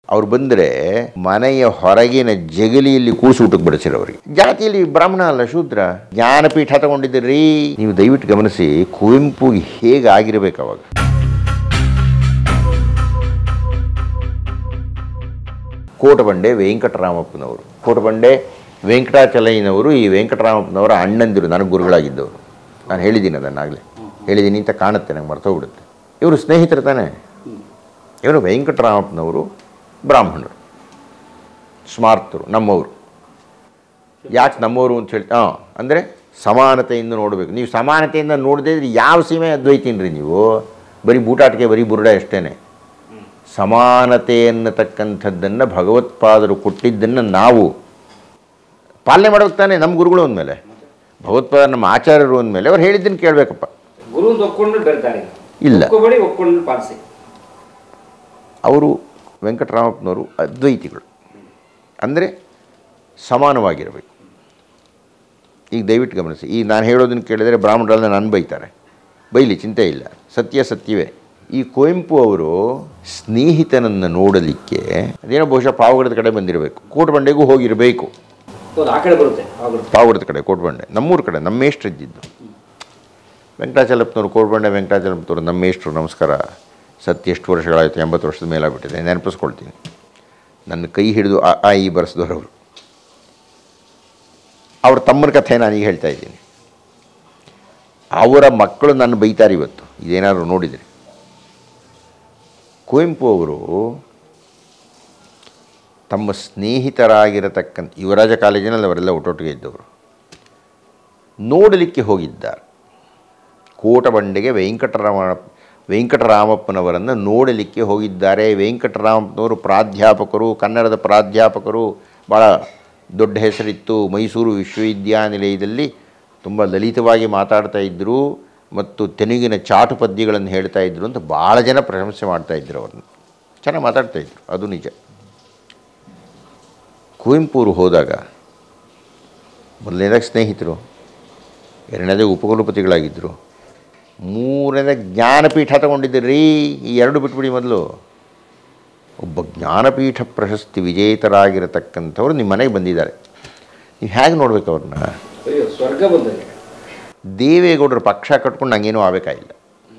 ಅವ್ರು ಬಂದರೆ ಮನೆಯ ಹೊರಗಿನ ಜಗಲಿಯಲ್ಲಿ ಕೂಸು ಊಟಕ್ಕೆ ಬಡಿಸಿರೋರಿಗೆ ಜಾತಿಯಲ್ಲಿ ಬ್ರಾಹ್ಮಣ ಅಲ್ಲ ಶೂದ್ರ ಜ್ಞಾನಪೀಠ ತಗೊಂಡಿದ್ದೀರಿ ನೀವು ದಯವಿಟ್ಟು ಗಮನಿಸಿ ಕುವೆಂಪು ಹೇಗೆ ಆಗಿರ್ಬೇಕು ಅವಾಗ ಕೋಟಬಂಡೆ ವೆಂಕಟರಾಮಪ್ಪನವರು ಕೋಟಬಂಡೆ ವೆಂಕಟಾಚಲಯ್ಯನವರು ಈ ವೆಂಕಟರಾಮಪ್ಪನವರ ಅಣ್ಣಂದಿರು ನನಗೆ ಗುರುಗಳಾಗಿದ್ದವರು ನಾನು ಹೇಳಿದ್ದೀನಿ ಅದನ್ನಾಗಲೇ ಹೇಳಿದ್ದೀನಿ ಅಂತ ಕಾಣುತ್ತೆ ನಂಗೆ ಮರ್ತೋಗ್ಬಿಡುತ್ತೆ ಇವರು ಸ್ನೇಹಿತರು ತಾನೇ ಇವರು ವೆಂಕಟರಾಮಪ್ಪನವರು ಬ್ರಾಹ್ಮಣರು ಸ್ಮಾರ್ತರು ನಮ್ಮವರು ಯಾಕೆ ನಮ್ಮವರು ಅಂತ ಹೇಳಿ ಹಾಂ ಅಂದರೆ ಸಮಾನತೆಯಿಂದ ನೋಡಬೇಕು ನೀವು ಸಮಾನತೆಯಿಂದ ನೋಡದೇ ಇದ್ರೆ ಯಾವ ಸೀಮೆ ಅದ್ವೈತೀನ್ರಿ ನೀವು ಬರೀ ಬೂಟಾಟಿಕೆ ಬರೀ ಬುರುಡ ಅಷ್ಟೇ ಸಮಾನತೆ ಅನ್ನತಕ್ಕಂಥದ್ದನ್ನು ಭಗವತ್ಪಾದರು ಕೊಟ್ಟಿದ್ದನ್ನು ನಾವು ಪಾಲನೆ ಮಾಡೋಕೆ ತಾನೇ ನಮ್ಮ ಗುರುಗಳು ಅಂದಮೇಲೆ ಭಗವತ್ಪಾದ ನಮ್ಮ ಆಚಾರ್ಯರು ಅಂದಮೇಲೆ ಅವ್ರು ಹೇಳಿದ್ದನ್ನು ಕೇಳಬೇಕಪ್ಪ ಗುರು ಅಂತ ಒಪ್ಕೊಂಡು ಬರ್ತಾರೆ ಇಲ್ಲ. ಒಪ್ಕೋಬೇಡಿ ಒಪ್ಕೊಂಡು ಪಾಲಿಸಿ ಅವರು ವೆಂಕಟರಾಮಪ್ಪನವರು ಅದ್ವೈತಿಗಳು ಅಂದರೆ ಸಮಾನವಾಗಿರಬೇಕು ಈಗ ದಯವಿಟ್ಟು ಗಮನಿಸಿ ಈಗ ನಾನು ಹೇಳೋದನ್ನು ಕೇಳಿದರೆ ಬ್ರಾಹ್ಮಣರಲ್ಲ ನಾನು ಬೈತಾರೆ ಬೈಲಿ ಚಿಂತೆ ಇಲ್ಲ ಸತ್ಯ ಸತ್ಯವೇ ಈ ಕುವೆಂಪು ಅವರು ಸ್ನೇಹಿತನನ್ನು ನೋಡಲಿಕ್ಕೆ ಅದೇನೋ ಬಹುಶಃ ಪಾವಗಡದ ಕಡೆ ಬಂದಿರಬೇಕು ಕೋಟಬಂಡೆಗೂ ಹೋಗಿರಬೇಕು ಹೌದು ಆ ಕಡೆ ಬರುತ್ತೆ ಆ ಬರುತ್ತೆ ಪಾವಗಡದ ಕಡೆ ಕೋಟಬಂಡೆ ನಮ್ಮೂರ ಕಡೆ ನಮ್ಮ ಮೇಷ್ಟ್ರು ಇದ್ದಿದ್ದು ವೆಂಕಟಾಚಲಪ್ಪನವರು ಕೋಟಬಂಡೆ ವೆಂಕಟಾಚಲಪ್ಪನವರು ನಮ್ಮ ಮೇಷ್ಟ್ರು ನಮಸ್ಕಾರ ಸತ್ಯ ಎಷ್ಟು ವರ್ಷಗಳಾಯಿತು ಎಂಬತ್ತು ವರ್ಷದ ಮೇಲಾಗ್ಬಿಟ್ಟಿದೆ ನೆನಪಿಸ್ಕೊಳ್ತೀನಿ ನನ್ನ ಕೈ ಹಿಡಿದು ಆ ಆ ಈ ಬರೆಸಿದವರು ಅವ್ರ ತಮ್ಮನ ಕಥೆ ನಾನೀಗ ಹೇಳ್ತಾ ಇದ್ದೀನಿ ಅವರ ಮಕ್ಕಳು ನನ್ನ ಬೈತಾರೆ ಇವತ್ತು ಇದೇನಾದ್ರು ನೋಡಿದರೆ ಕುವೆಂಪು ಅವರು ತಮ್ಮ ಸ್ನೇಹಿತರಾಗಿರತಕ್ಕಂಥ ಯುವರಾಜ ಕಾಲೇಜಿನಲ್ಲಿ ಅವರೆಲ್ಲ ಒಟ್ಟೊಟ್ಟಿಗೆ ಇದ್ದವರು ನೋಡಲಿಕ್ಕೆ ಹೋಗಿದ್ದಾರೆ ಕೋಟಬಂಡೆಗೆ ವೆಂಕಟರಾಮ ವೆಂಕಟರಾಮಪ್ಪನವರನ್ನು ನೋಡಲಿಕ್ಕೆ ಹೋಗಿದ್ದಾರೆ ವೆಂಕಟರಾಮಪ್ಪನವರು ಪ್ರಾಧ್ಯಾಪಕರು ಕನ್ನಡದ ಪ್ರಾಧ್ಯಾಪಕರು ಭಾಳ ದೊಡ್ಡ ಹೆಸರಿತ್ತು ಮೈಸೂರು ವಿಶ್ವವಿದ್ಯಾನಿಲಯದಲ್ಲಿ ತುಂಬ ಲಲಿತವಾಗಿ ಮಾತಾಡ್ತಾ ಇದ್ದರು ಮತ್ತು ತೆಲುಗಿನ ಚಾಟು ಪದ್ಯಗಳನ್ನು ಹೇಳ್ತಾ ಇದ್ದರು ಅಂತ ಭಾಳ ಜನ ಪ್ರಶಂಸೆ ಮಾಡ್ತಾ ಇದ್ದರು ಅವ್ರನ್ನ ಚೆನ್ನಾಗಿ ಮಾತಾಡ್ತಾ ಇದ್ರು ಅದು ನಿಜ ಕುವೆಂಪುರು ಹೋದಾಗ ಮೊದಲನೇದಾಗಿ ಸ್ನೇಹಿತರು ಎರಡನೇದಾಗಿ ಉಪಕುಲಪತಿಗಳಾಗಿದ್ದರು ಮೂರನೇದಾಗಿ ಜ್ಞಾನಪೀಠ ತಗೊಂಡಿದ್ದೀರಿ ಈ ಎರಡು ಬಿಟ್ಬಿಡಿ ಮೊದಲು ಒಬ್ಬ ಜ್ಞಾನಪೀಠ ಪ್ರಶಸ್ತಿ ವಿಜೇತರಾಗಿರತಕ್ಕಂಥವ್ರು ನಿಮ್ಮ ಮನೆಗೆ ಬಂದಿದ್ದಾರೆ ನೀವು ಹೇಗೆ ನೋಡ್ಬೇಕು ಅವ್ರನ್ನ ಅಯ್ಯೋ ಸ್ವರ್ಗ ಬಂದಂಗೆ ದೇವೇಗೌಡರ ಪಕ್ಷ ಕಟ್ಕೊಂಡು ನಂಗೇನೂ ಆಗಬೇಕಾಗಿಲ್ಲ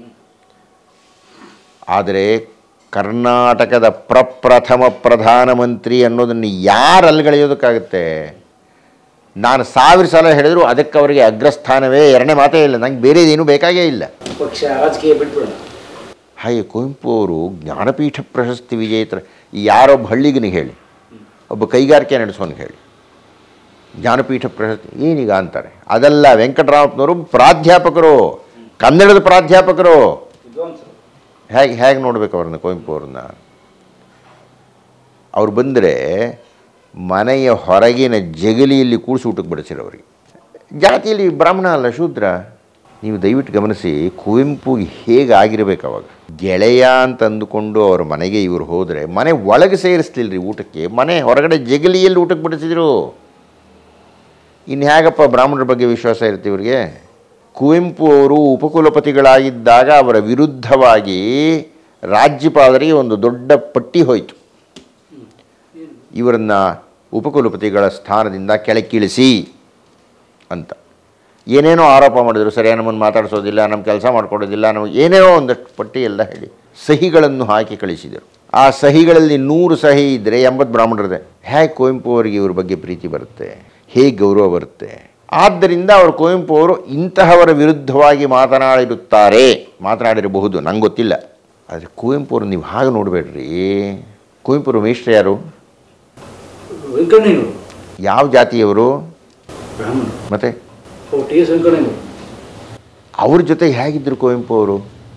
ಆದರೆ ಕರ್ನಾಟಕದ ಪ್ರಪ್ರಥಮ ಪ್ರಧಾನಮಂತ್ರಿ ಅನ್ನೋದನ್ನು ಯಾರು ಅಲ್ಗಳೆಯೋದಕ್ಕಾಗುತ್ತೆ ನಾನು ಸಾವಿರ ಸಲ ಹೇಳಿದ್ರು ಅದಕ್ಕೆ ಅವರಿಗೆ ಅಗ್ರಸ್ಥಾನವೇ ಎರಡನೇ ಮಾತೇ ಇಲ್ಲ ನಂಗೆ ಬೇರೆದೇನೂ ಬೇಕಾಗೇ ಇಲ್ಲ ಪಕ್ಷ ರಾಜಕೀಯ ಬಿಟ್ಬಿಡೋಣ ಹಾಗೆ ಕುವೆಂಪು ಅವರು ಜ್ಞಾನಪೀಠ ಪ್ರಶಸ್ತಿ ವಿಜೇತರ ಯಾರೊಬ್ಬ ಹಳ್ಳಿಗನಿಗೆ ಹೇಳಿ ಒಬ್ಬ ಕೈಗಾರಿಕೆ ನಡೆಸೋನಿಗೆ ಹೇಳಿ ಜ್ಞಾನಪೀಠ ಪ್ರಶಸ್ತಿ ಏನೀಗ ಅಂತಾರೆ ಅದಲ್ಲ ವೆಂಕಟರಾಮಪ್ಪನವರು ಪ್ರಾಧ್ಯಾಪಕರು ಕನ್ನಡದ ಪ್ರಾಧ್ಯಾಪಕರು ವಿದ್ವಾಂಸರು ಹೇಗೆ ಹೇಗೆ ನೋಡ್ಬೇಕು ಅವ್ರನ್ನ ಕುವೆಂಪು ಅವ್ರನ್ನ ಅವ್ರು ಬಂದರೆ ಮನೆಯ ಹೊರಗಿನ ಜಗಲಿಯಲ್ಲಿ ಕೂಡಿಸಿ ಊಟಕ್ಕೆ ಬಡಿಸಿರೋರಿಗೆ ಜಾತಿಯಲ್ಲಿ ಬ್ರಾಹ್ಮಣ ಅಲ್ಲ ಶೂದ್ರ ನೀವು ದಯವಿಟ್ಟು ಗಮನಿಸಿ ಕುವೆಂಪು ಹೇಗೆ ಆಗಿರ್ಬೇಕು ಅವಾಗ ಗೆಳೆಯ ಅಂತ ಅಂದುಕೊಂಡು ಅವ್ರ ಮನೆಗೆ ಇವರು ಹೋದರೆ ಮನೆ ಒಳಗೆ ಸೇರಿಸ್ಲಿಲ್ಲ ರೀ ಊಟಕ್ಕೆ ಮನೆ ಹೊರಗಡೆ ಜಗಲಿಯಲ್ಲಿ ಊಟಕ್ಕೆ ಬಡಿಸಿದ್ರು ಇನ್ನು ಹೇಗಪ್ಪ ಬ್ರಾಹ್ಮಣರ ಬಗ್ಗೆ ವಿಶ್ವಾಸ ಇರುತ್ತೆ ಇವರಿಗೆ ಕುವೆಂಪು ಅವರು ಉಪಕುಲಪತಿಗಳಾಗಿದ್ದಾಗ ಅವರ ವಿರುದ್ಧವಾಗಿ ರಾಜ್ಯಪಾಲರಿಗೆ ಒಂದು ದೊಡ್ಡ ಪಟ್ಟಿ ಹೋಯಿತು ಇವರನ್ನು ಉಪಕುಲಪತಿಗಳ ಸ್ಥಾನದಿಂದ ಕೆಳಕ್ಕಿಳಿಸಿ ಅಂತ ಏನೇನೋ ಆರೋಪ ಮಾಡಿದ್ರು ಸರಿಯಾಗಿ ನಮ್ಮನ್ನು ಮಾತಾಡಿಸೋದಿಲ್ಲ ನಮ್ಮ ಕೆಲಸ ಮಾಡ್ಕೊಡೋದಿಲ್ಲ ನಮಗೆ ಏನೇನೋ ಒಂದಷ್ಟು ಪಟ್ಟಿ ಎಲ್ಲ ಹೇಳಿ ಸಹಿಗಳನ್ನು ಹಾಕಿ ಕಳಿಸಿದರು ಆ ಸಹಿಗಳಲ್ಲಿ ನೂರು ಸಹಿ ಇದ್ದರೆ ಎಂಬತ್ತು ಬ್ರಾಹ್ಮಣರದೆ ಹೇಗೆ ಕುವೆಂಪು ಅವರಿಗೆ ಇವ್ರ ಬಗ್ಗೆ ಪ್ರೀತಿ ಬರುತ್ತೆ ಹೇಗೆ ಗೌರವ ಬರುತ್ತೆ ಆದ್ದರಿಂದ ಅವರು ಕುವೆಂಪು ಅವರು ಇಂತಹವರ ವಿರುದ್ಧವಾಗಿ ಮಾತನಾಡಿರುತ್ತಾರೆ ಮಾತನಾಡಿರಬಹುದು ನಂಗೆ ಗೊತ್ತಿಲ್ಲ ಆದರೆ ಕುವೆಂಪು ಅವರು ನೀವು ಹಾಗೆ ನೋಡಬೇಡ್ರಿ ಕುವೆಂಪು ಅವರು ಮೇಷ್ಟ್ರು ಯಾರು ವೆಂಕಣ್ಣಯ್ಯನವರು ಯಾವ ಜಾತಿಯವರು ಬ್ರಾಹ್ಮಣ ಮತ್ತು ಓ ಟಿ ಎಸ್ ವೆಂಕಣ್ಣಯ್ಯನವರು ಅವ್ರ ಜೊತೆ ಹೇಗಿದ್ದರು ಕುವೆಂಪು ಅವರು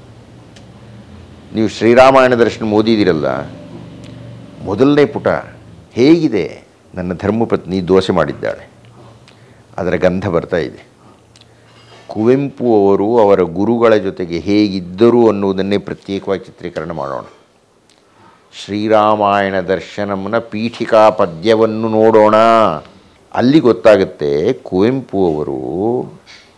ನೀವು ಶ್ರೀರಾಮಾಯಣ ದರ್ಶನ ಓದಿದಿರಲ್ಲ ಮೊದಲನೇ ಪುಟ ಹೇಗಿದೆ ನನ್ನ ಧರ್ಮಪತ್ನಿ ದೋಸೆ ಮಾಡಿದ್ದಾಳೆ ಅದರ ಗಂಧ ಬರ್ತಾ ಇದೆ ಕುವೆಂಪು ಅವರು ಅವರ ಗುರುಗಳ ಜೊತೆಗೆ ಹೇಗಿದ್ದರು ಅನ್ನುವುದನ್ನೇ ಪ್ರತ್ಯೇಕವಾಗಿ ಚಿತ್ರೀಕರಣ ಮಾಡೋಣ ಶ್ರೀರಾಮಾಯಣ ದರ್ಶನಂನ ಪೀಠಿಕಾ ಪದ್ಯವನ್ನು ನೋಡೋಣ ಅಲ್ಲಿ ಗೊತ್ತಾಗುತ್ತೆ ಕುವೆಂಪು ಅವರು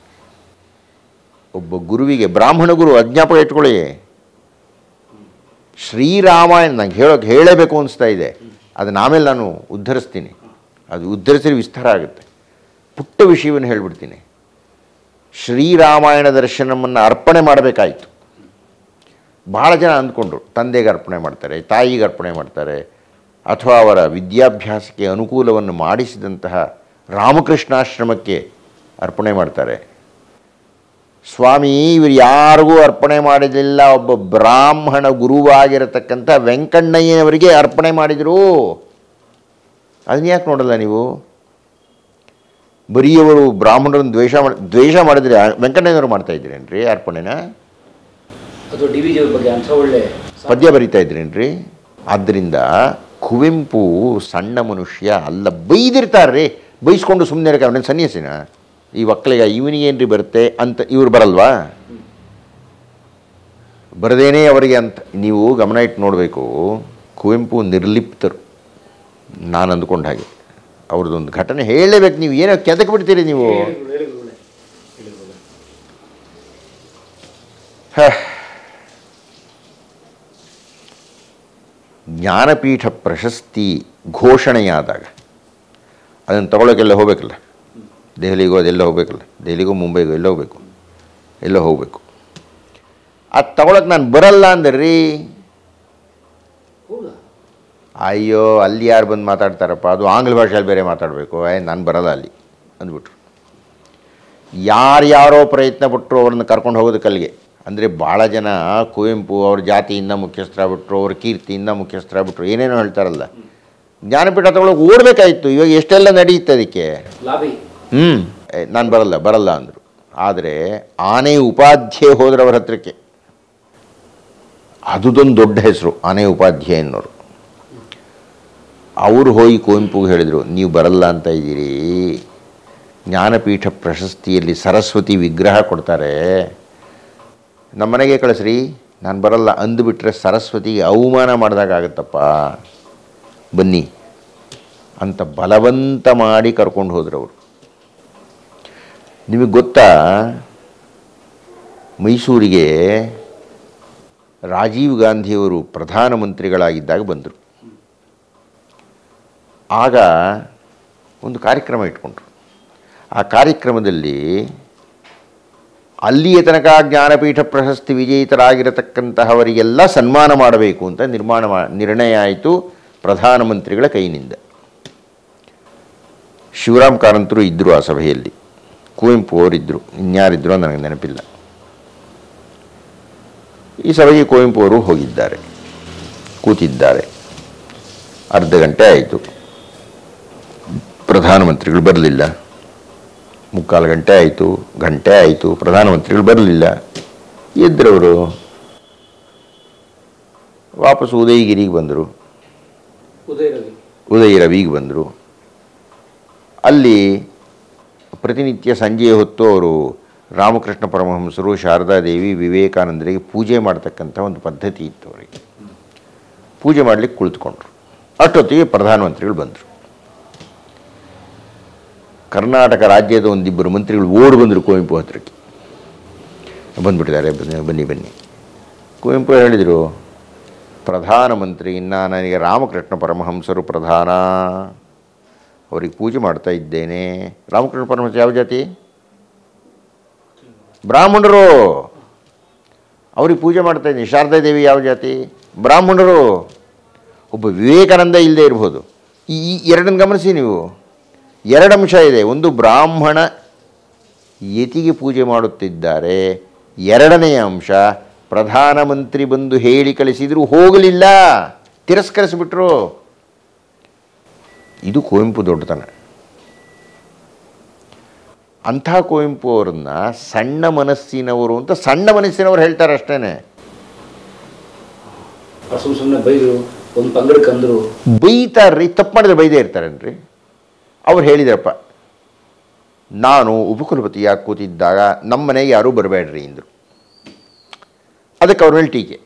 ಒಬ್ಬ ಗುರುವಿಗೆ ಬ್ರಾಹ್ಮಣ ಗುರು ಅಜ್ಞಾಪಕ ಇಟ್ಕೊಳ್ಳಿ ಶ್ರೀರಾಮಾಯಣ ನಂಗೆ ಹೇಳೋಕೆ ಹೇಳಬೇಕು ಅನಿಸ್ತಾ ಇದೆ ಅದನ್ನ ಆಮೇಲೆ ನಾನು ಉದ್ಧರಿಸ್ತೀನಿ ಅದು ಉದ್ಧರಿಸಿದ್ರೆ ವಿಸ್ತಾರ ಆಗುತ್ತೆ ಪುಟ್ಟ ವಿಷಯವನ್ನು ಹೇಳ್ಬಿಡ್ತೀನಿ ಶ್ರೀರಾಮಾಯಣ ದರ್ಶನವನ್ನು ಅರ್ಪಣೆ ಮಾಡಬೇಕಾಯಿತು ಭಾಳ ಜನ ಅಂದ್ಕೊಂಡ್ರು ತಂದೆಗೆ ಅರ್ಪಣೆ ಮಾಡ್ತಾರೆ ತಾಯಿಗೆ ಅರ್ಪಣೆ ಮಾಡ್ತಾರೆ ಅಥವಾ ಅವರ ವಿದ್ಯಾಭ್ಯಾಸಕ್ಕೆ ಅನುಕೂಲವನ್ನು ಮಾಡಿಸಿದಂತಹ ರಾಮಕೃಷ್ಣಾಶ್ರಮಕ್ಕೆ ಅರ್ಪಣೆ ಮಾಡ್ತಾರೆ ಸ್ವಾಮಿ ಇವರು ಯಾರಿಗೂ ಅರ್ಪಣೆ ಮಾಡಿರಲಿಲ್ಲ ಒಬ್ಬ ಬ್ರಾಹ್ಮಣ ಗುರುವಾಗಿರತಕ್ಕಂಥ ವೆಂಕಣ್ಣಯ್ಯನವರಿಗೆ ಅರ್ಪಣೆ ಮಾಡಿದರು ಅದನ್ನ ಯಾಕೆ ನೋಡಲ್ಲ ನೀವು ಬರೀ ಅವರು ಬ್ರಾಹ್ಮಣರನ್ನು ದ್ವೇಷ ಮಾಡಿ ದ್ವೇಷ ಮಾಡಿದ್ರೆ ವೆಂಕಣ್ಣಯ್ಯನವರು ಮಾಡ್ತಾ ಇದ್ದೀರೇನ್ರಿ ಅರ್ಪಣೆನ ಅಥವಾ ಡಿ ವಿ ಜಿ ಅವ್ರ ಬಗ್ಗೆ ಅಂಥ ಒಳ್ಳೆ ಪದ್ಯ ಬರಿತಾ ಇದ್ರೇನ್ರಿ ಆದ್ದರಿಂದ ಕುವೆಂಪು ಸಣ್ಣ ಮನುಷ್ಯ ಅಲ್ಲ ಬೈದಿರ್ತಾರ್ರಿ ಬೈಸ್ಕೊಂಡು ಸುಮ್ಮನೆ ಇರಕ್ಕೆ ಅವನ ಸನ್ಯಾಸಿನ ಈ ಒಕ್ಕಲಿಗ ಇವನಿಗೇನ್ರಿ ಬರುತ್ತೆ ಅಂತ ಇವ್ರು ಬರಲ್ವಾ ಬರದೇನೆ ಅವರಿಗೆ ಅಂತ ನೀವು ಗಮನ ಇಟ್ಟು ನೋಡಬೇಕು ಕುವೆಂಪು ನಿರ್ಲಿಪ್ತರು ನಾನು ಅಂದ್ಕೊಂಡ ಹಾಗೆ ಅವ್ರದ್ದೊಂದು ಘಟನೆ ಹೇಳಲೇಬೇಕು ನೀವು ಏನೋ ಕೆದಕ್ ಬಿಡ್ತೀರಿ ನೀವು ಹೇಳಿದ್ರು, ಹೇಳಿದ್ರು ಒಳ್ಳೆ. ಹೇಳಿದ್ರು ಒಳ್ಳೆ. ಹ. ಜ್ಞಾನಪೀಠ ಪ್ರಶಸ್ತಿ ಘೋಷಣೆಯಾದಾಗ ಅದನ್ನು ತಗೊಳ್ಳೋಕೆಲ್ಲ ಹೋಗ್ಬೇಕಲ್ಲ ದೆಹಲಿಗೋ ಅದೆಲ್ಲ ಹೋಗ್ಬೇಕಲ್ಲ ದೆಹಲಿಗೋ ಮುಂಬೈಗೋ ಎಲ್ಲ ಹೋಗ್ಬೇಕು ಎಲ್ಲ ಹೋಗಬೇಕು ಅದು ತಗೊಳಕ್ಕೆ ನಾನು ಬರಲ್ಲ ಅಂದ್ರಿ ಹೌದಾ ಅಯ್ಯೋ ಅಲ್ಲಿ ಯಾರು ಬಂದು ಮಾತಾಡ್ತಾರಪ್ಪ ಅದು ಆಂಗ್ಲ ಭಾಷೆಯಲ್ಲಿ ಬೇರೆ ಮಾತಾಡಬೇಕು ಏ ನಾನು ಬರಲ್ಲ ಅಲ್ಲಿ ಅಂದ್ಬಿಟ್ರು ಯಾರ್ಯಾರೋ ಪ್ರಯತ್ನ ಪಟ್ಟರು ಅವ್ರನ್ನ ಕರ್ಕೊಂಡು ಹೋಗೋದಕ್ಕೆ ಅಲ್ಲಿಗೆ ಅಂದರೆ ಭಾಳ ಜನ ಕುವೆಂಪು ಅವ್ರ ಜಾತಿಯಿಂದ ಮುಖ್ಯಸ್ಥರಾಗ್ಬಿಟ್ರು ಅವ್ರ ಕೀರ್ತಿಯಿಂದ ಮುಖ್ಯಸ್ಥರಾಗ್ಬಿಟ್ರು ಏನೇನೋ ಹೇಳ್ತಾರಲ್ಲ ಜ್ಞಾನಪೀಠ ತಗೊಳಕ್ಕೆ ಓಡಬೇಕಾಯಿತು ಇವಾಗ ಎಷ್ಟೆಲ್ಲ ನಡೆಯುತ್ತೆ ಅದಕ್ಕೆ ಲಾಬಿ ಹ್ಞೂ ನಾನು ಬರಲ್ಲ ಬರಲ್ಲ ಅಂದರು ಆದರೆ ಆನೆ ಉಪಾಧ್ಯಾಯ ಹೋದ್ರೆ ಅವ್ರ ಹತ್ರಕ್ಕೆ ಅದುದೊಂದು ದೊಡ್ಡ ಹೆಸರು ಆನೆ ಉಪಾಧ್ಯಾಯ ಅನ್ನೋರು ಅವರು ಹೋಗಿ ಕುವೆಂಪುಗೆ ಹೇಳಿದರು ನೀವು ಬರಲ್ಲ ಅಂತ ಇದ್ದೀರಿ ಜ್ಞಾನಪೀಠ ಪ್ರಶಸ್ತಿಯಲ್ಲಿ ಸರಸ್ವತಿ ವಿಗ್ರಹ ಕೊಡ್ತಾರೆ ನಮ್ಮ ಮನೆಗೆ ಕಳಿಸ್ರಿ ನಾನು ಬರಲ್ಲ ಅಂದುಬಿಟ್ರೆ ಸರಸ್ವತಿಗೆ ಅವಮಾನ ಮಾಡಿದಾಗ ಆಗುತ್ತಪ್ಪ ಬನ್ನಿ ಅಂತ ಬಲವಂತ ಮಾಡಿ ಕರ್ಕೊಂಡು ಹೋದ್ರು ಅವರು ನಿಮಗೆ ಗೊತ್ತಾ ಮೈಸೂರಿಗೆ ರಾಜೀವ್ ಗಾಂಧಿಯವರು ಪ್ರಧಾನಮಂತ್ರಿಗಳಾಗಿದ್ದಾಗ ಬಂದರು ಆಗ ಒಂದು ಕಾರ್ಯಕ್ರಮ ಇಟ್ಕೊಂಡ್ರು ಆ ಕಾರ್ಯಕ್ರಮದಲ್ಲಿ ಅಲ್ಲಿಯ ತನಕ ಜ್ಞಾನಪೀಠ ಪ್ರಶಸ್ತಿ ವಿಜೇತರಾಗಿರತಕ್ಕಂತಹವರಿಗೆಲ್ಲ ಸನ್ಮಾನ ಮಾಡಬೇಕು ಅಂತ ನಿರ್ಮಾಣ ಮಾ ನಿರ್ಣಯ ಆಯಿತು ಪ್ರಧಾನಮಂತ್ರಿಗಳ ಕೈನಿಂದ ಶಿವರಾಮ್ ಕಾರಂತರು ಇದ್ದರು ಆ ಸಭೆಯಲ್ಲಿ ಕುವೆಂಪು ಅವರಿದ್ದರು ಇನ್ಯಾರಿದ್ದರು ನನಗೆ ನೆನಪಿಲ್ಲ ಈ ಸಭೆಗೆ ಕುವೆಂಪು ಅವರು ಹೋಗಿದ್ದಾರೆ ಕೂತಿದ್ದಾರೆ ಅರ್ಧ ಗಂಟೆ ಆಯಿತು ಪ್ರಧಾನಮಂತ್ರಿಗಳು ಬರಲಿಲ್ಲ ಮುಕ್ಕಾಲು ಗಂಟೆ ಆಯಿತು ಗಂಟೆ ಆಯಿತು ಪ್ರಧಾನಮಂತ್ರಿಗಳು ಬರಲಿಲ್ಲ ಎದ್ರವರು ವಾಪಸ್ ಉದಯಗಿರಿಗೆ ಬಂದರು ಉದಯ ರವಿ ಉದಯ ರವಿಗೆ ಬಂದರು ಅಲ್ಲಿ ಪ್ರತಿನಿತ್ಯ ಸಂಜೆಯ ಹೊತ್ತು ಅವರು ರಾಮಕೃಷ್ಣ ಪರಮಹಂಸರು ಶಾರದಾದೇವಿ ವಿವೇಕಾನಂದರಿಗೆ ಪೂಜೆ ಮಾಡ್ತಕ್ಕಂಥ ಒಂದು ಪದ್ಧತಿ ಇತ್ತು ಅವರಿಗೆ ಪೂಜೆ ಮಾಡಲಿಕ್ಕೆ ಕುಳಿತುಕೊಂಡ್ರು ಅಷ್ಟೊತ್ತಿಗೆ ಪ್ರಧಾನಮಂತ್ರಿಗಳು ಬಂದರು ಕರ್ನಾಟಕ ರಾಜ್ಯದ ಒಂದಿಬ್ಬರು ಮಂತ್ರಿಗಳು ಓಡಿ ಬಂದರು ಕುವೆಂಪು ಹತ್ರಕ್ಕೆ ಬಂದುಬಿಟ್ಟಿದ್ದಾರೆ ಬನ್ನಿ ಬನ್ನಿ ಬನ್ನಿ ಕುವೆಂಪು ಹೇಳಿದರು ಪ್ರಧಾನಮಂತ್ರಿ ಇನ್ನು ನನಗೆ ರಾಮಕೃಷ್ಣ ಪರಮಹಂಸರು ಪ್ರಧಾನ ಅವ್ರಿಗೆ ಪೂಜೆ ಮಾಡ್ತಾ ಇದ್ದೇನೆ ರಾಮಕೃಷ್ಣ ಪರಮಹಂಸ ಯಾವ ಜಾತಿ ಬ್ರಾಹ್ಮಣರು ಅವ್ರಿಗೆ ಪೂಜೆ ಮಾಡ್ತಾ ಇದ್ದೀನಿ ಶಾರದಾ ದೇವಿ ಯಾವ ಜಾತಿ ಬ್ರಾಹ್ಮಣರು ಒಬ್ಬ ವಿವೇಕಾನಂದ ಇಲ್ಲದೆ ಇರ್ಬೋದು ಈ ಈ ಎರಡನ್ನು ಗಮನಿಸಿ ನೀವು ಎರಡು ಅಂಶ ಇದೆ ಒಂದು ಬ್ರಾಹ್ಮಣ ಯತಿಗೆ ಪೂಜೆ ಮಾಡುತ್ತಿದ್ದಾರೆ ಎರಡನೆಯ ಅಂಶ ಪ್ರಧಾನಮಂತ್ರಿ ಬಂದು ಹೇಳಿ ಕಳಿಸಿದರೂ ಹೋಗಲಿಲ್ಲ ತಿರಸ್ಕರಿಸಿಬಿಟ್ರು ಇದು ಕುವೆಂಪು ದೊಡ್ಡತನ ಅಂಥ ಕುವೆಂಪು ಅವರನ್ನ ಸಣ್ಣ ಮನಸ್ಸಿನವರು ಅಂತ ಸಣ್ಣ ಮನಸ್ಸಿನವರು ಹೇಳ್ತಾರೆ ಅಷ್ಟೇ ಅವ್ರು ಸುಮ್ಮನೆ ಸುಮ್ಮನೆ ಬೈದರು ಒಂದು ಪಂಗಡಕ್ಕೆ ಅಂದರು ಬೈತಾರ್ರಿ ತಪ್ಪು ಮಾಡಿದ್ರೆ ಬೈದೇ ಇರ್ತಾರೇನ್ರಿ ಅವ್ರು ಹೇಳಿದ್ರಪ್ಪ ನಾನು ಉಪಕುಲಪತಿಯಾಗಿ ಕೂತಿದ್ದಾಗ ನಮ್ಮ ಮನೆಗೆ ಯಾರೂ ಬರಬೇಡ್ರಿ ಅಂದರು ಅದಕ್ಕೆ ಅವ್ರ ಮೇಲೆ ಟೀಕೆ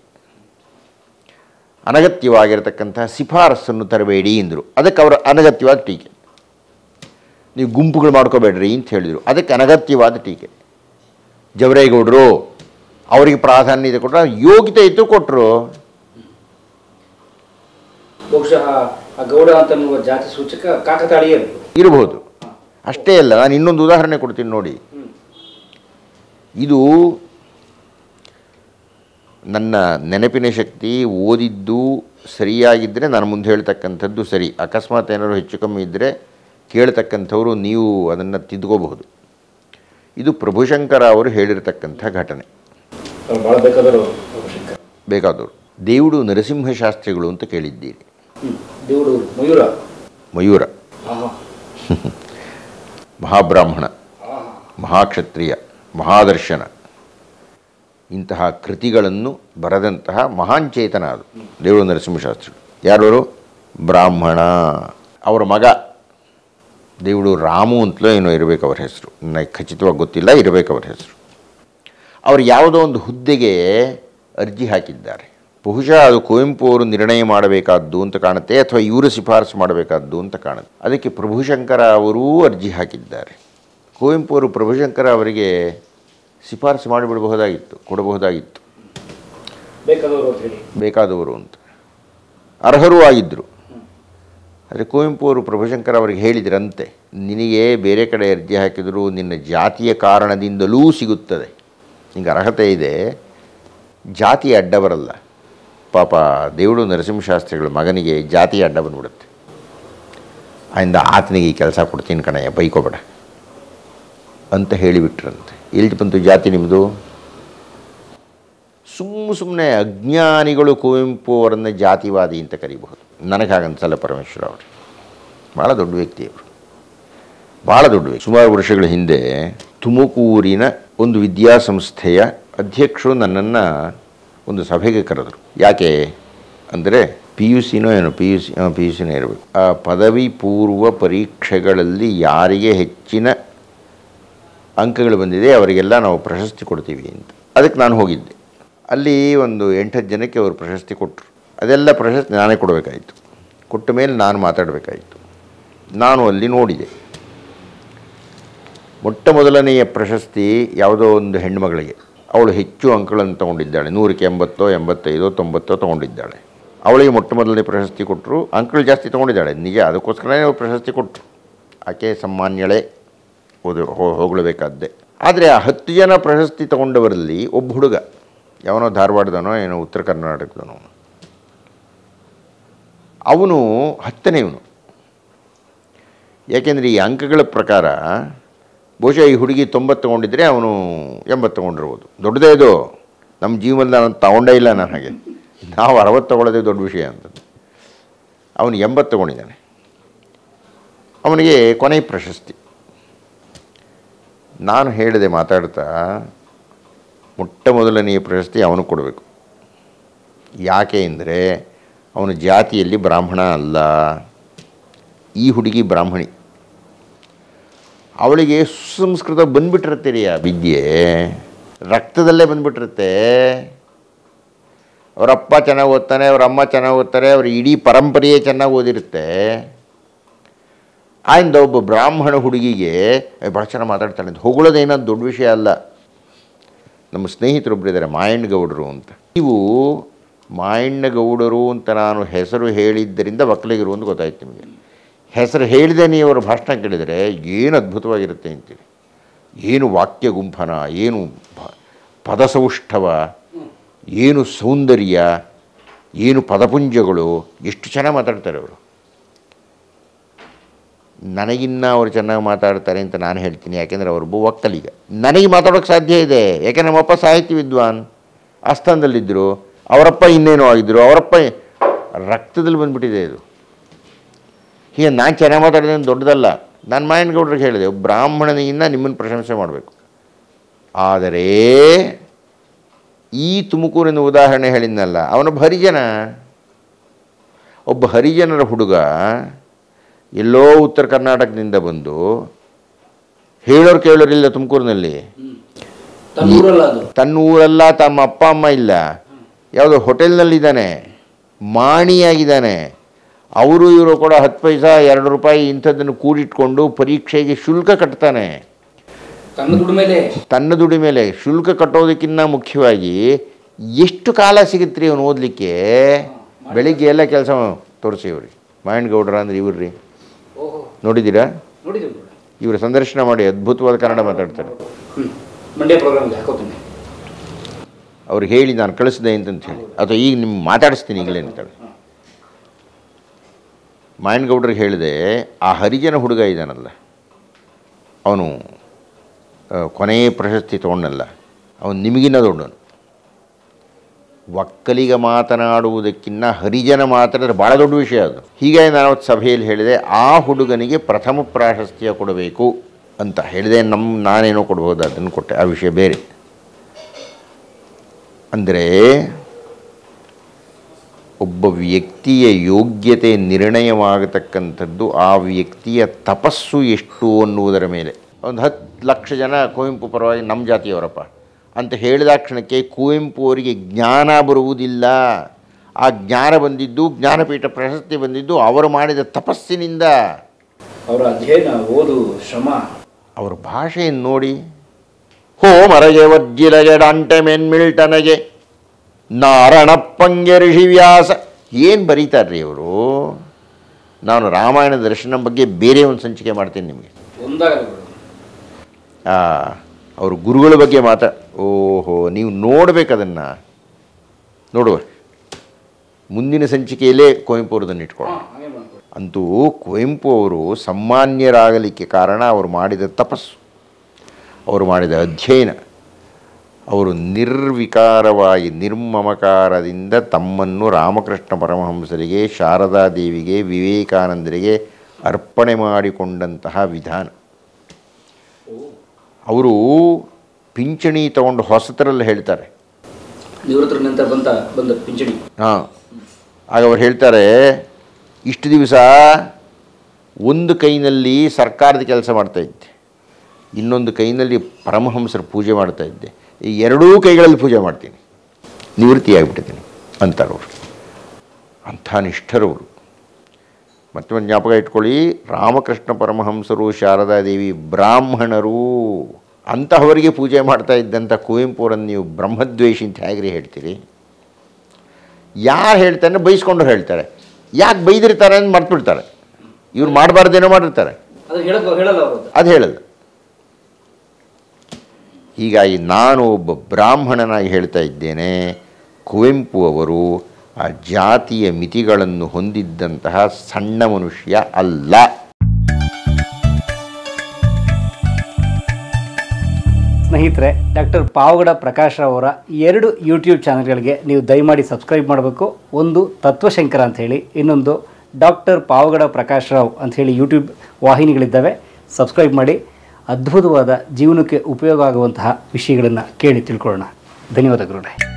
ಅನಗತ್ಯವಾಗಿರತಕ್ಕಂಥ ಶಿಫಾರಸ್ಸನ್ನು ತರಬೇಡಿ ಎಂದರು ಅದಕ್ಕೆ ಅವರ ಅನಗತ್ಯವಾದ ಟೀಕೆ ನೀವು ಗುಂಪುಗಳು ಮಾಡ್ಕೋಬೇಡ್ರಿ ಅಂತ ಹೇಳಿದರು ಅದಕ್ಕೆ ಅನಗತ್ಯವಾದ ಟೀಕೆ ಜವರೇಗೌಡರು ಅವರಿಗೆ ಪ್ರಾಧಾನ್ಯತೆ ಕೊಟ್ಟರು ಯೋಗ್ಯತೆ ಇತ್ತು ಕೊಟ್ಟರು ಬಹುಶಃ ಆ ಗೌಡ ಅಂತನ್ನುವ ಜಾತಿ ಸೂಚಕ ಕಾಕತಾಳೀಯ ಇರ್ಬೋದು ಇರಬಹುದು ಅಷ್ಟೇ ಅಲ್ಲ ನಾನು ಇನ್ನೊಂದು ಉದಾಹರಣೆ ಕೊಡ್ತೀನಿ ನೋಡಿ ಹ್ಮ್. ಇದು ನನ್ನ ನೆನಪಿನ ಶಕ್ತಿ ಓದಿದ್ದು ಸರಿಯಾಗಿದ್ದರೆ ನಾನು ಮುಂದೆ ಹೇಳ್ತಕ್ಕಂಥದ್ದು ಸರಿ ಅಕಸ್ಮಾತ್ ಏನಾದ್ರು ಹೆಚ್ಚು ಕಮ್ಮಿ ಇದ್ದರೆ ಕೇಳ್ತಕ್ಕಂಥವ್ರು ನೀವು ಅದನ್ನು ತಿದ್ಕೋಬಹುದು ಇದು ಪ್ರಭುಶಂಕರ ಅವರು ಹೇಳಿರ್ತಕ್ಕಂಥ ಘಟನೆ ಅವ್ರು ಭಾಳ ಬೇಕಾದವರು ಶಂಕರ್ ಬೇಕಾದವರು ದೇವುಡು ನರಸಿಂಹಶಾಸ್ತ್ರಿಗಳು ಅಂತ ಕೇಳಿದ್ದೀರಿ ಹ್ಮ್ ದೇವರು ಮಯೂರ ಮಯೂರ ಆಹಾ ಮಹಾಬ್ರಾಹ್ಮಣ ಆಹಾ ಮಹಾಕ್ಷತ್ರಿಯ ಮಹಾದರ್ಶನ ಇಂತಹ ಕೃತಿಗಳನ್ನು ಬರೆದಂತಹ ಮಹಾನ್ ಚೇತನ ಅದು ದೇವರು ನರಸಿಂಹಶಾಸ್ತ್ರಿ ಯಾರವರು ಬ್ರಾಹ್ಮಣ ಅವರ ಮಗ ದೇವುಡು ರಾಮು ಅಂತಲೋ ಏನೋ ಇರಬೇಕು ಅವರ ಹೆಸರು ನನಗೆ ಖಚಿತವಾಗಿ ಗೊತ್ತಿಲ್ಲ ಇರಬೇಕು ಅವರ ಹೆಸರು ಅವರು ಯಾವುದೋ ಒಂದು ಹುದ್ದೆಗೆ ಅರ್ಜಿ ಹಾಕಿದ್ದಾರೆ ಬಹುಶಃ ಅದು ಕುವೆಂಪು ಅವರು ನಿರ್ಣಯ ಮಾಡಬೇಕಾದ್ದು ಅಂತ ಕಾಣುತ್ತೆ ಅಥವಾ ಇವರು ಶಿಫಾರಸು ಮಾಡಬೇಕಾದ್ದು ಅಂತ ಕಾಣುತ್ತೆ ಅದಕ್ಕೆ ಪ್ರಭುಶಂಕರ ಅವರೂ ಅರ್ಜಿ ಹಾಕಿದ್ದಾರೆ ಕುವೆಂಪು ಅವರು ಪ್ರಭುಶಂಕರ ಅವರಿಗೆ ಶಿಫಾರಸು ಮಾಡಿಬಿಡಬಹುದಾಗಿತ್ತು ಕೊಡಬಹುದಾಗಿತ್ತು ಬೇಕಾದವರು ಅಂತ ಹೇಳಿ ಬೇಕಾದವರು ಅಂತ ಅರ್ಹರೂ ಆಗಿದ್ದರು ಆದರೆ ಕುವೆಂಪು ಅವರು ಪ್ರಭುಶಂಕರ್ ಅವರಿಗೆ ಹೇಳಿದ್ರಂತೆ ನಿನಗೆ ಬೇರೆ ಕಡೆ ಅರ್ಜಿ ಹಾಕಿದರೂ ನಿನ್ನ ಜಾತಿಯ ಕಾರಣದಿಂದಲೂ ಸಿಗುತ್ತದೆ ನಿಂಗೆ ಅರ್ಹತೆ ಇದೆ ಜಾತಿ ಅಡ್ಡ ಬರಲ್ಲ ಪಾಪ ದೇವುಡು ನರಸಿಂಹಶಾಸ್ತ್ರಿಗಳ ಮಗನಿಗೆ ಜಾತಿ ಅಡ್ಡ ಬಂದ್ಬಿಡುತ್ತೆ ಆಯಿಂದ ಆತನಿಗೆ ಈ ಕೆಲಸ ಕೊಡ್ತೀನಿ ಕಣಯ್ಯ ಬೈಕೋಬೇಡ ಅಂತ ಹೇಳಿಬಿಟ್ರಂತೆ ಎಲ್ಲಿ ಬಂತು ಜಾತಿ ನಿಮ್ಮದು ಸುಮ್ಮ ಸುಮ್ಮನೆ ಅಜ್ಞಾನಿಗಳು ಕುವೆಂಪು ಅವರನ್ನು ಜಾತಿವಾದಿ ಅಂತ ಕರಿಬಹುದು ನನಗೆ ಹಾಗನ್ಸಲ್ಲ ಪರಮೇಶ್ವರ ಅವರು ಭಾಳ ದೊಡ್ಡ ವ್ಯಕ್ತಿ ಅವರು ಭಾಳ ದೊಡ್ಡ ವ್ಯಕ್ತಿ ಸುಮಾರು ವರ್ಷಗಳ ಹಿಂದೆ ತುಮಕೂರಿನ ಒಂದು ವಿದ್ಯಾಸಂಸ್ಥೆಯ ಅಧ್ಯಕ್ಷರು ನನ್ನನ್ನು ಒಂದು ಸಭೆಗೆ ಕರೆದರು ಯಾಕೆ ಅಂದರೆ ಪಿ ಯು ಸಿನೋ ಏನೋ P U C P U ಸಿನೇ ಇರಬೇಕು ಆ ಪದವಿ ಪೂರ್ವ ಪರೀಕ್ಷೆಗಳಲ್ಲಿ ಯಾರಿಗೆ ಹೆಚ್ಚಿನ ಅಂಕಗಳು ಬಂದಿದೆ ಅವರಿಗೆಲ್ಲ ನಾವು ಪ್ರಶಸ್ತಿ ಕೊಡ್ತೀವಿ ಅಂತ ಅದಕ್ಕೆ ನಾನು ಹೋಗಿದ್ದೆ ಅಲ್ಲಿ ಒಂದು ಎಂಟತ್ತು ಜನಕ್ಕೆ ಅವರು ಪ್ರಶಸ್ತಿ ಕೊಟ್ಟರು ಅದೆಲ್ಲ ಪ್ರಶಸ್ತಿ ನಾನೇ ಕೊಡಬೇಕಾಯಿತು ಕೊಟ್ಟ ಮೇಲೆ ನಾನು ಮಾತಾಡಬೇಕಾಯಿತು ನಾನು ಅಲ್ಲಿ ನೋಡಿದೆ ಮೊಟ್ಟ ಮೊದಲನೆಯ ಪ್ರಶಸ್ತಿ ಯಾವುದೋ ಒಂದು ಹೆಣ್ಣುಮಗಳಿಗೆ ಅವಳು ಹೆಚ್ಚು ಅಂಕಗಳನ್ನು ತಗೊಂಡಿದ್ದಾಳೆ ನೂರಕ್ಕೆ ಎಂಬತ್ತೋ ಎಂಬತ್ತೈದೋ ತೊಂಬತ್ತೋ ತೊಗೊಂಡಿದ್ದಾಳೆ ಅವಳಿಗೆ ಮೊಟ್ಟ ಮೊದಲನೇ ಪ್ರಶಸ್ತಿ ಕೊಟ್ಟರು ಅಂಕಗಳು ಜಾಸ್ತಿ ತೊಗೊಂಡಿದ್ದಾಳೆ ನಿಜ ಅದಕ್ಕೋಸ್ಕರನೇ ಅವ್ರು ಪ್ರಶಸ್ತಿ ಕೊಟ್ಟರು ಆಕೆ ಸಮ್ಮಾನ್ಯಳೆ ಓದು ಹೋ- ಹೊಗಳಬೇಕಾದ್ದೆ ಆದರೆ ಆ ಹತ್ತು ಜನ ಪ್ರಶಸ್ತಿ ತಗೊಂಡವರಲ್ಲಿ ಒಬ್ಬ ಹುಡುಗ ಯಾವನೋ ಧಾರವಾಡದನೋ ಏನೋ ಉತ್ತರ ಕರ್ನಾಟಕದನೋ ಅವನು ಹತ್ತನೇವನು ಯಾಕೆಂದರೆ ಈ ಅಂಕಗಳ ಪ್ರಕಾರ ಬಹುಶಃ ಈ ಹುಡುಗಿ ತೊಂಬತ್ತು ತೊಗೊಂಡಿದ್ರೆ ಅವನು ಎಂಬತ್ತು ತೊಗೊಂಡಿರ್ಬೋದು ದೊಡ್ಡದೇ ಇದು ನಮ್ಮ ಜೀವನದಲ್ಲಿ ನಾನು ತಗೊಂಡೇ ಇಲ್ಲ ನಾನು ಹಾಗೆ ನಾವು ಅರವತ್ತು ತಗೊಳ್ಳೋದೇ ದೊಡ್ಡ ವಿಷಯ ಅಂತ ಅವನು ಎಂಬತ್ತು ತೊಗೊಂಡಿದ್ದಾನೆ ಅವನಿಗೆ ಕೊನೆಯ ಪ್ರಶಸ್ತಿ ನಾನು ಹೇಳಿದೆ ಮಾತಾಡ್ತಾ ಮೊಟ್ಟ ಮೊದಲನೆಯ ಪ್ರಶಸ್ತಿ ಅವನು ಕೊಡಬೇಕು ಯಾಕೆ ಅಂದರೆ ಅವನ ಜಾತಿಯಲ್ಲಿ ಬ್ರಾಹ್ಮಣ ಅಲ್ಲ ಈ ಹುಡುಗಿ ಬ್ರಾಹ್ಮಣಿ ಅವಳಿಗೆ ಸುಸಂಸ್ಕೃತ ಬಂದ್ಬಿಟ್ಟಿರುತ್ತೆ ರೀ ಆ ವಿದ್ಯೆ ರಕ್ತದಲ್ಲೇ ಬಂದ್ಬಿಟ್ಟಿರುತ್ತೆ ಅವರ ಅಪ್ಪ ಚೆನ್ನಾಗಿ ಓದ್ತಾನೆ ಅವ್ರ ಅಮ್ಮ ಚೆನ್ನಾಗಿ ಓದ್ತಾರೆ ಅವ್ರ ಇಡೀ ಪರಂಪರೆಯೇ ಚೆನ್ನಾಗಿ ಓದಿರುತ್ತೆ ಆಯಿಂದ ಒಬ್ಬ ಬ್ರಾಹ್ಮಣ ಹುಡುಗಿಗೆ ಭಾಳ ಚೆನ್ನಾಗಿ ಮಾತಾಡ್ತಾಳೆ ಅಂತ ಹೊಗಳೋದೇನೋ ದೊಡ್ಡ ವಿಷಯ ಅಲ್ಲ ನಮ್ಮ ಸ್ನೇಹಿತರೊಬ್ಬರು ಇದ್ದಾರೆ ಮಾಯಣ್ಣ ಗೌಡರು ಅಂತ ನೀವು ಮಾಯಣ್ಣ ಗೌಡರು ಅಂತ ನಾನು ಹೆಸರು ಹೇಳಿದ್ದರಿಂದ ಒಕ್ಕಲಿಗರು ಅಂತ ಗೊತ್ತಾಯ್ತು ನಿಮಗೆ ಹೆಸರು ಹೇಳಿದೆ ನೀವು ಅವರ ಭಾಷಣ ಕೇಳಿದರೆ ಏನು ಅದ್ಭುತವಾಗಿರುತ್ತೆ ಅಂತೀರಿ ಏನು ವಾಕ್ಯ ಗುಂಫನ ಏನು ಪ- ಪದಸೌಷ್ಠವ ಏನು ಸೌಂದರ್ಯ ಏನು ಪದಪುಂಜಗಳು ಎಷ್ಟು ಚೆನ್ನಾಗಿ ಮಾತಾಡ್ತಾರೆ ಅವರು ನನಗಿನ್ನ ಅವರು ಚೆನ್ನಾಗಿ ಮಾತಾಡ್ತಾರೆ ಅಂತ ನಾನು ಹೇಳ್ತೀನಿ ಯಾಕೆಂದರೆ ಅವರೊಬ್ಬ ಒಕ್ಕಲಿಗ ನನಗೆ ಮಾತಾಡೋಕ್ಕೆ ಸಾಧ್ಯ ಇದೆ ಯಾಕೆ ನಮ್ಮಪ್ಪ ಸಾಹಿತ್ಯ ವಿದ್ವಾನ್ ಆಸ್ಥಾನದಲ್ಲಿದ್ದರು ಅವರಪ್ಪ ಇನ್ನೇನೋ ಆಗಿದ್ದರು ಅವರಪ್ಪ ರಕ್ತದಲ್ಲಿ ಬಂದ್ಬಿಟ್ಟಿದೆ ಇದು ಹೀಗೆ ನಾನು ಚೆನ್ನಾಗಿ ಮಾತಾಡಿದೆ ಅಂತ ದೊಡ್ಡದಲ್ಲ ನಾನು ಮಾಯನಗೌಡ್ರಿಗೆ ಹೇಳಿದೆ ಒಬ್ಬ ಬ್ರಾಹ್ಮಣನಿಗಿನ್ನ ನಿಮ್ಮನ್ನು ಪ್ರಶಂಸೆ ಮಾಡಬೇಕು ಆದರೆ ಈ ತುಮಕೂರಿನ ಉದಾಹರಣೆ ಹೇಳಿದ್ನಲ್ಲ ಅವನೊಬ್ಬ ಹರಿಜನ ಒಬ್ಬ ಹರಿಜನರ ಹುಡುಗ ಎಲ್ಲೋ ಉತ್ತರ ಕರ್ನಾಟಕದಿಂದ ಬಂದು ಹೇಳೋರು ಕೇಳೋರಿಲ್ಲ ತುಮಕೂರಿನಲ್ಲಿ ತನ್ನೂರಲ್ಲ ಅದು ತನ್ನ ಊರಲ್ಲ ತಮ್ಮ ಅಪ್ಪ ಅಮ್ಮ ಇಲ್ಲ ಯಾವುದೋ ಹೋಟೆಲ್ನಲ್ಲಿದ್ದಾನೆ ಮಾಣಿಯಾಗಿದ್ದಾನೆ ಅವರು ಇವರು ಕೂಡ ಹತ್ತು ಪೈಸಾ ಎರಡು ರೂಪಾಯಿ ಇಂಥದ್ದನ್ನು ಕೂಡಿಟ್ಕೊಂಡು ಪರೀಕ್ಷೆಗೆ ಶುಲ್ಕ ಕಟ್ತಾನೆ ತನ್ನ ದುಡ್ಡು ಮೇಲೆ ತನ್ನ ದುಡಿ ಮೇಲೆ ಶುಲ್ಕ ಕಟ್ಟೋದಕ್ಕಿಂತ ಮುಖ್ಯವಾಗಿ ಎಷ್ಟು ಕಾಲ ಸಿಗುತ್ತೆ ರೀ ಅವನು ಓದಲಿಕ್ಕೆ ಬೆಳಿಗ್ಗೆ ಎಲ್ಲ ಕೆಲಸ ತೋರಿಸಿ ಅವ್ರಿಗೆ ಮಾಯಣ್ಣಗೌಡರ ಅಂದ್ರೆ ಇವ್ರಿ ಓಹೋ ನೋಡಿದ್ದೀರಾ ನೋಡಿದ್ದೀವಿ ಗುರುಗಳೇ ಇವರು ಸಂದರ್ಶನ ಮಾಡಿ ಅದ್ಭುತವಾದ ಕನ್ನಡ ಮಾತಾಡ್ತಾರೆ ಹ್ಞೂ ಮಂಡ್ಯ ಪ್ರೋಗ್ರಾಮ್ಗೆ ಹಾಕೋತೀನಿ ಅವ್ರಿಗೆ ಹೇಳಿ ನಾನು ಕಳಿಸಿದೆ ಅಂತಂತ ಹೇಳಿ ಅಥವಾ ಈಗ ನಿಮ್ಮ ಮಾತಾಡಿಸ್ತೀನಿ ಈಗಲೇ ಅಂತಾಳೆ ಮಾಯನಗೌಡ್ರಿಗೆ ಹೇಳಿದೆ ಆ ಹರಿಜನ ಹುಡುಗ ಇದ್ದಾನಲ್ಲ ಅವನು ಆ, ಕೊನೆಯ ಪ್ರಶಸ್ತಿ ತೊಗೊಂಡಲ್ಲ ಅವನು ನಿಮಗಿನ್ನ ದೊಡ್ಡವನು ಒಕ್ಕಲಿಗ ಮಾತನಾಡುವುದಕ್ಕಿಂತ ಹರಿಜನ ಮಾತಾಡಿದ್ರೆ ಭಾಳ ದೊಡ್ಡ ವಿಷಯ ಅದು ಹೀಗಾಗಿ ನಾನು ಅವತ್ತು ಸಭೆಯಲ್ಲಿ ಹೇಳಿದೆ ಆ ಹುಡುಗನಿಗೆ ಪ್ರಥಮ ಪ್ರಾಶಸ್ತ್ಯ ಕೊಡಬೇಕು ಅಂತ ಹೇಳಿದೆ ನಮ್ಮ ನಾನೇನೋ ಕೊಡ್ಬೋದು ಅದನ್ನು ಕೊಟ್ಟೆ ಆ ವಿಷಯ ಬೇರೆ ಅಂದರೆ ಒಬ್ಬ ವ್ಯಕ್ತಿಯ ಯೋಗ್ಯತೆ ನಿರ್ಣಯವಾಗತಕ್ಕಂಥದ್ದು ಆ ವ್ಯಕ್ತಿಯ ತಪಸ್ಸು ಎಷ್ಟು ಅನ್ನುವುದರ ಮೇಲೆ ಒಂದು ಹತ್ತು ಲಕ್ಷ ಜನ ಕುವೆಂಪು ಪರವಾಗಿ ನಮ್ಮ ಜಾತಿಯವರಪ್ಪ ಅಂತ ಹೇಳಿದ ಕ್ಷಣಕ್ಕೆ ಕುವೆಂಪು ಅವರಿಗೆ ಜ್ಞಾನ ಬರುವುದಿಲ್ಲ ಆ ಜ್ಞಾನ ಬಂದಿದ್ದು ಜ್ಞಾನಪೀಠ ಪ್ರಶಸ್ತಿ ಬಂದಿದ್ದು ಅವರು ಮಾಡಿದ ತಪಸ್ಸಿನಿಂದ ಅವರ ಅಧ್ಯಯನ ಓದು ಶ್ರಮ ಅವರ ಭಾಷೆಯನ್ನು ನೋಡಿ ಹೋ ಮರಗೆ ವರ್ಜಿಲಗೆ ಡಾಂಟೆ ಮೆನ್ಮಿಲ್ಟನಗೆ ನಾರಣಪ್ಪಂಗೆ ಋಷಿವ್ಯಾಸ ಏನು ಬರೀತಾರ್ರಿ ಅವರು ನಾನು ರಾಮಾಯಣ ದರ್ಶನ ಬಗ್ಗೆ ಬೇರೆ ಒಂದು ಸಂಚಿಕೆ ಮಾಡ್ತೀನಿ ನಿಮಗೆ ಒಂದಾಗಲ್ಲ ಗುರು ಅವರು ಗುರುಗಳ ಬಗ್ಗೆ ಮಾತಾ ಓಹೋ ನೀವು ನೋಡ್ಬೇಕು ಅದನ್ನು ನೋಡುವ ಮುಂದಿನ ಸಂಚಿಕೆಯಲ್ಲೇ ಕುವೆಂಪು ಅವ್ರದನ್ನು ಇಟ್ಕೊಳ್ಳೋಣ ಹಾಂ ಹಾಗೆ ಮಾಡ್ಕೊಳ್ಳಿ ಅಂತೂ ಕುವೆಂಪು ಅವರು ಸಾಮಾನ್ಯರಾಗಲಿಕ್ಕೆ ಕಾರಣ ಅವರು ಮಾಡಿದ ತಪಸ್ಸು ಅವರು ಮಾಡಿದ ಅಧ್ಯಯನ ಅವರು ನಿರ್ವಿಕಾರವಾಗಿ ನಿರ್ಮಮಕಾರದಿಂದ ತಮ್ಮನ್ನು ರಾಮಕೃಷ್ಣ ಪರಮಹಂಸರಿಗೆ ಶಾರದಾದೇವಿಗೆ ವಿವೇಕಾನಂದರಿಗೆ ಅರ್ಪಣೆ ಮಾಡಿಕೊಂಡಂತಹ ವಿಧಾನ ಅವರು ಪಿಂಚಣಿ ತಗೊಂಡು ಹೊಸತರಲ್ಲಿ ಹೇಳ್ತಾರೆ ನಿವೃತ್ತರ ನಂತರ ಬಂತ ಬಂದ ಪಿಂಚಣಿ ಹಾಂ ಆಗ ಅವ್ರು ಹೇಳ್ತಾರೆ ಇಷ್ಟು ದಿವಸ ಒಂದು ಕೈನಲ್ಲಿ ಸರ್ಕಾರದ ಕೆಲಸ ಮಾಡ್ತಾ ಇದ್ದೆ ಇನ್ನೊಂದು ಕೈನಲ್ಲಿ ಪರಮಹಂಸರ ಪೂಜೆ ಮಾಡ್ತಾ ಇದ್ದೆ ಈ ಎರಡೂ ಕೈಗಳಲ್ಲಿ ಪೂಜೆ ಮಾಡ್ತೀನಿ ನಿವೃತ್ತಿ ಆಗಿಬಿಟ್ಟಿದ್ದೀನಿ ಅಂತಾರೆ ಅವರು ಅಂಥ ನಿಷ್ಠರವರು ಮತ್ತೆ ಒಂದು ಜ್ಞಾಪಕ ಇಟ್ಕೊಳ್ಳಿ ರಾಮಕೃಷ್ಣ ಪರಮಹಂಸರು ಶಾರದಾದೇವಿ ಬ್ರಾಹ್ಮಣರು ಅಂತಹವರಿಗೆ ಪೂಜೆ ಮಾಡ್ತಾ ಇದ್ದಂಥ ಕುವೆಂಪು ಅವರನ್ನು ನೀವು ಬ್ರಹ್ಮದ್ವೇಷಿ ಅಂತ ಹೇಗ್ರಿ ಹೇಳ್ತೀರಿ ಯಾರು ಹೇಳ್ತಾನೆ ಬೈಸ್ಕೊಂಡು ಹೇಳ್ತಾರೆ ಯಾಕೆ ಬೈದಿರ್ತಾರೆ ಅಂತ ಮರ್ತ್ಬಿಡ್ತಾರೆ ಇವ್ರು ಮಾಡಬಾರ್ದೇನೋ ಮಾಡಿರ್ತಾರೆ ಅದು ಹೇಳಕ್ ಹೇಳಲ್ಲ ಅವರು ಅದು ಹೇಳಲ್ಲ ಹೀಗಾಗಿ ನಾನು ಒಬ್ಬ ಬ್ರಾಹ್ಮಣನಾಗಿ ಹೇಳ್ತಾ ಇದ್ದೇನೆ ಕುವೆಂಪು ಅವರು ಆ ಜಾತಿಯ ಮಿತಿಗಳನ್ನು ಹೊಂದಿದ್ದಂತಹ ಸಣ್ಣ ಮನುಷ್ಯ ಅಲ್ಲ ಸ್ನೇಹಿತರೆ ಡಾಕ್ಟರ್ ಪಾವಗಡ ಪ್ರಕಾಶ್ ರಾವ್ ಅವರ ಎರಡು ಯೂಟ್ಯೂಬ್ ಚಾನಲ್ಗಳಿಗೆ ನೀವು ದಯಮಾಡಿ ಸಬ್ಸ್ಕ್ರೈಬ್ ಮಾಡಬೇಕು ಒಂದು ತತ್ವಶಂಕರ ಅಂತ ಹೇಳಿ ಇನ್ನೊಂದು ಡಾಕ್ಟರ್ ಪಾವಗಡ ಪ್ರಕಾಶ್ ರಾವ್ ಅಂತ ಹೇಳಿ ಯೂಟ್ಯೂಬ್ ವಾಹಿನಿಗಳಿದ್ದಾವೆ ಸಬ್ಸ್ಕ್ರೈಬ್ ಮಾಡಿ ಅದ್ಭುತವಾದ ಜೀವನಕ್ಕೆ ಉಪಯೋಗ ಆಗುವಂತಹ ವಿಷಯಗಳನ್ನು ಕೇಳಿ ತಿಳ್ಕೊಳ್ಳೋಣ ಧನ್ಯವಾದಗಳು